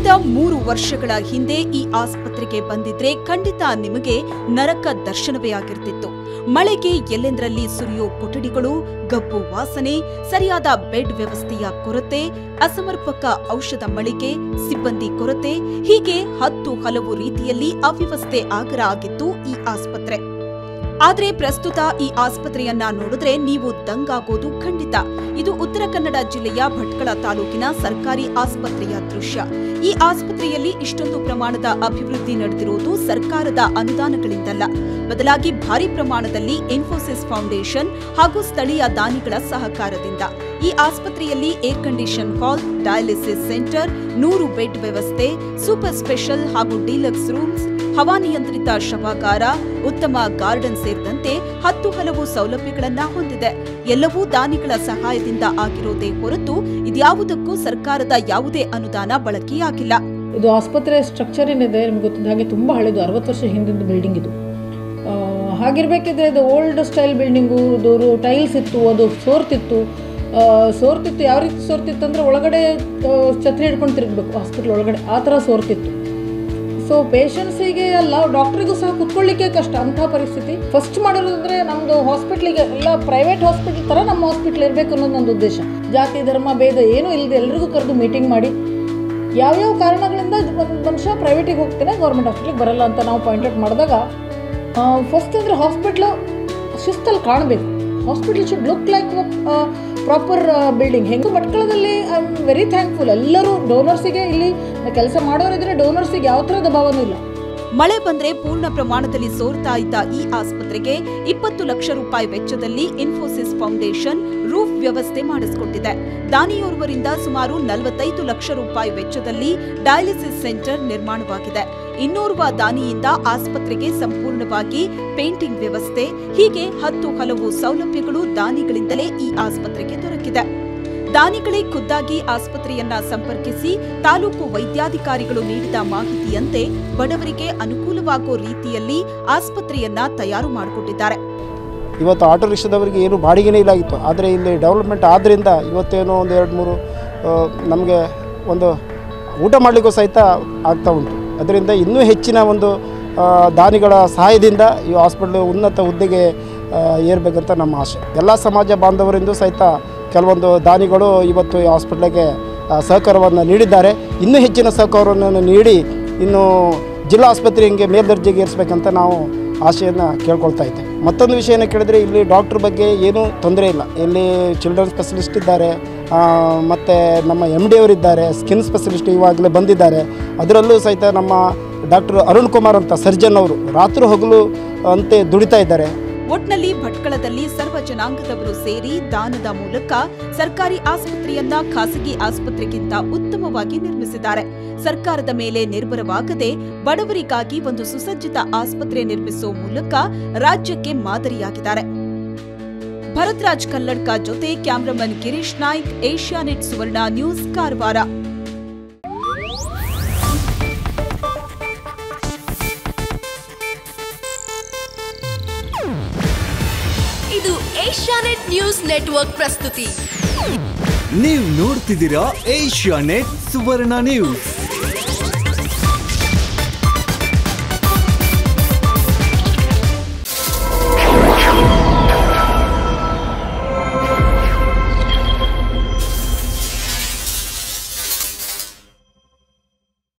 ಕಳೆದ ಮೂರು ವರ್ಷಗಳ ಹಿಂದೆ ಈ ಆಸ್ಪತ್ರೆಗೆ ಬಂದಿದ್ರೆ ಖಂಡಿತ ನಿಮಗೆ ನರಕ ದರ್ಶನವೇ ಆಗಿರ್ತಿತ್ತು ಮಳೆಗೆ ಎಲ್ಲೆಂದರಲ್ಲಿ ಸುರಿಯೋ ಕೊಠಡಿಗಳು ಗಬ್ಬು ವಾಸನೆ ಸರಿಯಾದ ಬೆಡ್ ವ್ಯವಸ್ಥೆಯ ಕೊರತೆ ಅಸಮರ್ಪಕ ಔಷಧ ಮಳಿಗೆ ಸಿಬ್ಬಂದಿ ಕೊರತೆ ಹೀಗೆ ಹತ್ತು ಹಲವು ರೀತಿಯಲ್ಲಿ ಅವ್ಯವಸ್ಥೆ ಆಗರ ಆಗಿತ್ತು ಈ ಆಸ್ಪತ್ರೆ ಆದ್ರೆ ಪ್ರಸ್ತುತ ಈ ಆಸ್ಪತ್ರೆಯನ್ನ ನೋಡಿದ್ರೆ ನೀವು ದಂಗಾಗೋದು ಖಂಡಿತ ಇದು ಉತ್ತರ ಕನ್ನಡ ಜಿಲ್ಲೆಯ ಭಟ್ಕಳ ತಾಲೂಕಿನ ಸರ್ಕಾರಿ ಆಸ್ಪತ್ರೆಯ ದೃಶ್ಯ ಈ ಆಸ್ಪತ್ರೆಯಲ್ಲಿ ಇಷ್ಟೊಂದು ಪ್ರಮಾಣದ ಅಭಿವೃದ್ಧಿ ನಡೆದಿರುವುದು ಸರ್ಕಾರದ ಅನುದಾನಗಳಿಂದಲ್ಲ ಬದಲಾಗಿ ಭಾರಿ ಪ್ರಮಾಣದಲ್ಲಿ ಇನ್ಫೋಸಿಸ್ ಫೌಂಡೇಶನ್ ಹಾಗೂ ಸ್ಥಳೀಯ ದಾನಿಗಳ ಸಹಕಾರದಿಂದ ಈ ಆಸ್ಪತ್ರೆಯಲ್ಲಿ air condition hall dialysis centre ನೂರು ಬೆಡ್ ವ್ಯವಸ್ಥೆ ಸೂಪರ್ ಸ್ಪೆಷಲ್ ಹಾಗೂ ಡೀಲಕ್ಸ್ ರೂಮ್ಸ್ ಹವಾನಿಯಂತ್ರಿತ ಶವಾಗಾರ ಉತ್ತಮ ಗಾರ್ಡನ್ ಸೇರಿದಂತೆ ಹತ್ತು ಹಲವು ಸೌಲಭ್ಯಗಳನ್ನ ಹೊಂದಿದೆ ಎಲ್ಲವೂ ದಾನಿಗಳ ಸಹಾಯದಿಂದ ಆಗಿರೋದೇ ಹೊರತು ಇದ್ಯಾವುದಕ್ಕೂ ಸರ್ಕಾರದ ಯಾವುದೇ ಅನುದಾನ ಬಳಕೆಯಾಗಿಲ್ಲ ಇದು ಆಸ್ಪತ್ರೆ ಸ್ಟ್ರಕ್ಚರ್ ಏನಿದೆ ನಿಮ್ಗೆ ಗೊತ್ತಿದ್ದ ಹಾಗೆ ತುಂಬ ಹಳೆದು ಅರವತ್ತು ವರ್ಷ ಹಿಂದಿನ ಬಿಲ್ಡಿಂಗ್ ಇದು ಆ, ಹಾಗಿರ್ಬೇಕಿದ್ರೆ ಇದು ಓಲ್ಡ್ ಸ್ಟೈಲ್ ಬಿಲ್ಡಿಂಗು ಇದು ಟೈಲ್ಸ್ ಇತ್ತು ಅದು ಸೋರ್ತಿತ್ತು ಆ, ಸೋರ್ತಿತ್ತು ಯಾವ ರೀತಿ ಸೋರ್ತಿತ್ತು ಅಂದರೆ ಒಳಗಡೆ ಆ, ಛತ್ರಿ ಹಿಡ್ಕೊಂಡು ತಿರುಗಬೇಕು ಹಾಸ್ಪಿಟ್ಲ್ ಒಳಗಡೆ ಆ ಥರ ಸೋರ್ತಿತ್ತು ಸೊ ಪೇಷಂಟ್ಸಿಗೆ ಅಲ್ಲ ಡಾಕ್ಟ್ರಿಗೂ ಸಹ ಕುತ್ಕೊಳ್ಳಿಕ್ಕೆ ಕಷ್ಟ ಅಂಥ ಪರಿಸ್ಥಿತಿ ಫಸ್ಟ್ ಮಾಡಿರೋದಂದ್ರೆ ನಮ್ಮದು ಹಾಸ್ಪಿಟ್ಲಿಗೆ ಎಲ್ಲ ಪ್ರೈವೇಟ್ ಹಾಸ್ಪಿಟಲ್ ಥರ ನಮ್ಮ ಹಾಸ್ಪಿಟ್ಲ್ ಇರಬೇಕು ಅನ್ನೋದು ನನ್ನ ಉದ್ದೇಶ ಜಾತಿ ಧರ್ಮ ಭೇದ ಏನೂ ಇಲ್ಲದೆ ಎಲ್ರಿಗೂ ಕರೆದು ಮೀಟಿಂಗ್ ಮಾಡಿ ಯಾವ್ಯಾವ ಕಾರಣಗಳಿಂದ ಒಂದು ಮನುಷ್ಯ ಪ್ರೈವೇಟಿಗೆ ಹೋಗ್ತಾನೆ ಗೌರ್ಮೆಂಟ್ ಹಾಸ್ಪಿಟ್ಲಿಗೆ ಬರಲ್ಲ ಅಂತ ನಾವು ಪಾಯಿಂಟ್ ಔಟ್ ಮಾಡಿದಾಗ ಫಸ್ಟ್ ಅಂದರೆ ಹಾಸ್ಪಿಟ್ಲು ಶಿಸ್ತಲ್ಲಿ ಕಾಣಬೇಕು hospital should look like proper building ಹೆಂಗೂ ಭಟ್ಕಳದಲ್ಲಿ ಐ ಆಮ್ ವೆರಿ ಥ್ಯಾಂಕ್ಫುಲ್ ಎಲ್ಲರೂ ಡೋನರ್ಸಿಗೆ ಇಲ್ಲಿ ಕೆಲಸ ಮಾಡೋರಿದ್ರೆ ಡೋನರ್ಸಿಗೆ ಯಾವ ಥರದ ಭಾವನೂ ಇಲ್ಲ ಮಳೆ ಬಂದ್ರೆ ಪೂರ್ಣ ಪ್ರಮಾಣದಲ್ಲಿ ಸೋರ್ತಾ ಇದ್ದ ಈ ಆಸ್ಪತ್ರೆಗೆ ಇಪ್ಪತ್ತು ಲಕ್ಷ ರೂಪಾಯಿ ವೆಚ್ಚದಲ್ಲಿ ಇನ್ಫೋಸಿಸ್ ಫೌಂಡೇಶನ್ ರೂಫ್ ವ್ಯವಸ್ಥೆ ಮಾಡಿಸಿಕೊಟ್ಟಿದೆ ದಾನಿಯೋರ್ವರಿಂದ ಸುಮಾರು ನಲವತ್ತೈದು ಲಕ್ಷ ರೂಪಾಯಿ ವೆಚ್ಚದಲ್ಲಿ ಡಯಾಲಿಸಿಸ್ ಸೆಂಟರ್ ನಿರ್ಮಾಣವಾಗಿದೆ ಇನ್ನೋರ್ವ ದಾನಿಯಿಂದ ಆಸ್ಪತ್ರೆಗೆ ಸಂಪೂರ್ಣವಾಗಿ ಪೇಂಟಿಂಗ್ ವ್ಯವಸ್ಥೆ ಹೀಗೆ ಹತ್ತು ಹಲವು ಸೌಲಭ್ಯಗಳು ದಾನಿಗಳಿಂದಲೇ ಈ ಆಸ್ಪತ್ರೆಗೆ ದೊರಕಿದೆ ದಾನಿಗಳೇ ಖುದ್ದಾಗಿ ಆಸ್ಪತ್ರೆಯನ್ನ ಸಂಪರ್ಕಿಸಿ ತಾಲೂಕು ವೈದ್ಯಾಧಿಕಾರಿಗಳು ನೀಡಿದ ಮಾಹಿತಿಯಂತೆ ಬಡವರಿಗೆ ಅನುಕೂಲವಾಗೋ ರೀತಿಯಲ್ಲಿ ಆಸ್ಪತ್ರೆಯನ್ನ ತಯಾರು ಮಾಡಿಕೊಟ್ಟಿದ್ದಾರೆ ಇವತ್ತು ಆಟೋ ರಿಕ್ಷಾದವರಿಗೆ ಏನು ಬಾಡಿಗೆನೇ ಇಲ್ಲ ಆಗಿತ್ತು ಆದರೆ ಇಲ್ಲಿ ಡೆವಲಪ್ಮೆಂಟ್ ಆದ್ದರಿಂದ ಇವತ್ತೇನೋ ಒಂದು ಎರಡು ಮೂರು ನಮಗೆ ಒಂದು ಊಟ ಮಾಡಲಿಕ್ಕೂ ಸಹಿತ ಆಗ್ತಾ ಉಂಟು ಅದರಿಂದ ಇನ್ನೂ ಹೆಚ್ಚಿನ ಒಂದು ಆ, ದಾನಿಗಳ ಸಹಾಯದಿಂದ ಈ ಹಾಸ್ಪಿಟ್ಲು ಉನ್ನತ ಹುದ್ದೆಗೆ ಆ, ಏರ್ಬೇಕಂತ ನಮ್ಮ ಆಸೆ ಎಲ್ಲ ಸಮಾಜ ಬಾಂಧವರಿಂದೂ ಸಹಿತ ಕೆಲವೊಂದು ದಾನಿಗಳು ಇವತ್ತು ಈ ಹಾಸ್ಪಿಟ್ಲಿಗೆ ಆ, ಸಹಕಾರವನ್ನು ನೀಡಿದ್ದಾರೆ ಇನ್ನೂ ಹೆಚ್ಚಿನ ಸಹಕಾರವನ್ನು ನೀಡಿ ಇನ್ನು ಜಿಲ್ಲಾ ಆಸ್ಪತ್ರೆ ಹಿಂಗೆ ಮೇಲ್ದರ್ಜೆಗೆ ಏರಿಸ್ಬೇಕಂತ ನಾವು ಆಶೆಯನ್ನು ಕೇಳ್ಕೊಳ್ತಾ ಇದ್ದೆ ಮತ್ತೊಂದು ವಿಷಯನ ಕೇಳಿದ್ರೆ ಇಲ್ಲಿ ಡಾಕ್ಟ್ರ್ ಬಗ್ಗೆ ಏನೂ ತೊಂದರೆ ಇಲ್ಲ ಇಲ್ಲಿ ಚಿಲ್ಡ್ರನ್ ಸ್ಪೆಷಲಿಸ್ಟ್ ಇದ್ದಾರೆ ಮತ್ತು ನಮ್ಮ ಎಮ್ ಡಿ ಅವರಿದ್ದಾರೆ ಸ್ಕಿನ್ ಸ್ಪೆಷಲಿಸ್ಟ್ ಇವಾಗಲೇ ಬಂದಿದ್ದಾರೆ ಅದರಲ್ಲೂ ಸಹಿತ ನಮ್ಮ ಡಾಕ್ಟರ್ ಅರುಣ್ ಕುಮಾರ್ ಅಂತ ಸರ್ಜನ್ ಅವರು ರಾತ್ರಿ ಹಗಲು ಅಂತೆ ದುಡಿತಾ ಇದ್ದಾರೆ ಒಟ್ನಲ್ಲಿ ಭಟ್ಕಳದಲ್ಲಿ ಸರ್ವ ಜನಾಂಗದವರು ಸೇರಿ ದಾನದ ಮೂಲಕ ಸರ್ಕಾರಿ ಆಸ್ಪತ್ರೆಯನ್ನ ಖಾಸಗಿ ಆಸ್ಪತ್ರೆಗಿಂತ ಉತ್ತಮವಾಗಿ ನಿರ್ಮಿಸಿದ್ದಾರೆ ಸರ್ಕಾರದ ಮೇಲೆ ನಿರ್ಭರವಾಗದೆ ಬಡವರಿಗಾಗಿ ಒಂದು ಸುಸಜ್ಜಿತ ಆಸ್ಪತ್ರೆ ನಿರ್ಮಿಸುವ ಮೂಲಕ ರಾಜ್ಯಕ್ಕೆ ಮಾದರಿಯಾಗಿದ್ದಾರೆ ಭರತ್ರಾಜ್ ಕಲ್ಲಡ್ಕ ಜೊತೆ ಕ್ಯಾಮ್ರಾಮನ್ ಗಿರೀಶ್ ನಾಯ್ಕ್ ಏಷ್ಯಾನೆಟ್ ಸುವರ್ಣ ನ್ಯೂಸ್ ಕಾರವಾರ ಇದು ಏಷ್ಯಾನೆಟ್ ನ್ಯೂಸ್ ನೆಟ್ವರ್ಕ್ ಪ್ರಸ್ತುತಿ ನೀವು ನೋಡ್ತಿದ್ದೀರಾ ಏಷ್ಯಾ ನೆಟ್ ಸುವರ್ಣ ನ್ಯೂಸ್